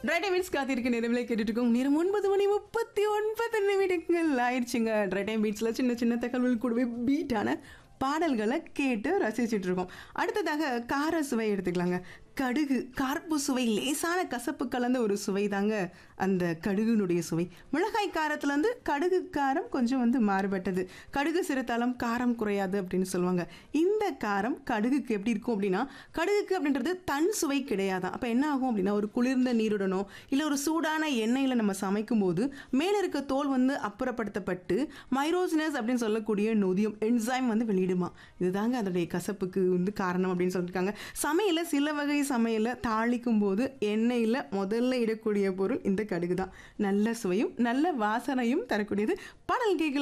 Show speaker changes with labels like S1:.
S1: ட்ரைடைமிட்ஸ் காத்திருக்க நிறவிலை கேட்டுட்டு இருக்கோம் நேரம் ஒன்பது மணி முப்பத்தி ஒன்பது நிமிடங்கள் ஆயிடுச்சுங்க ட்ரைடைம் பீட்ஸில் சின்ன சின்ன தகவல்கள் கூடவே பீட்டான பாடல்களை கேட்டு ரசிச்சுட்டு இருக்கோம் அடுத்ததாக கார சுவை எடுத்துக்கலாங்க கடுகு கார்ப்பு சுவை லேசான கசப்பு கலந்த ஒரு சுவை தாங்க அந்த கடுகுனுடைய சுவை மிளகாய் காரத்துலேருந்து கடுகு காரம் கொஞ்சம் வந்து மாறுபட்டது கடுகு சிறுத்தாலும் காரம் குறையாது அப்படின்னு சொல்லுவாங்க இந்த காரம் கடுகுக்கு எப்படி இருக்கும் அப்படின்னா கடுகுக்கு அப்படின்றது தன் சுவை கிடையாதான் அப்போ என்ன ஆகும் அப்படின்னா ஒரு குளிர்ந்த நீருடனோ இல்லை ஒரு சூடான எண்ணெயில் நம்ம சமைக்கும் போது மேலே இருக்க தோல் வந்து அப்புறப்படுத்தப்பட்டு மைரோசினஸ் அப்படின்னு சொல்லக்கூடிய நொதியம் என்சைம் வந்து வெளியிடுமா இதுதாங்க அதோடைய கசப்புக்கு வந்து காரணம் அப்படின்னு சொல்லியிருக்காங்க சமையல சில வகை சமையலை தாளிக்கும் போது எண்ணெயில் முதல்ல இடக்கூடிய பொருள் இந்த கடுகு தான் நல்ல சுவையும் நல்ல வாசனையும் தரக்கூடியது பாடல் கேட்கலாம்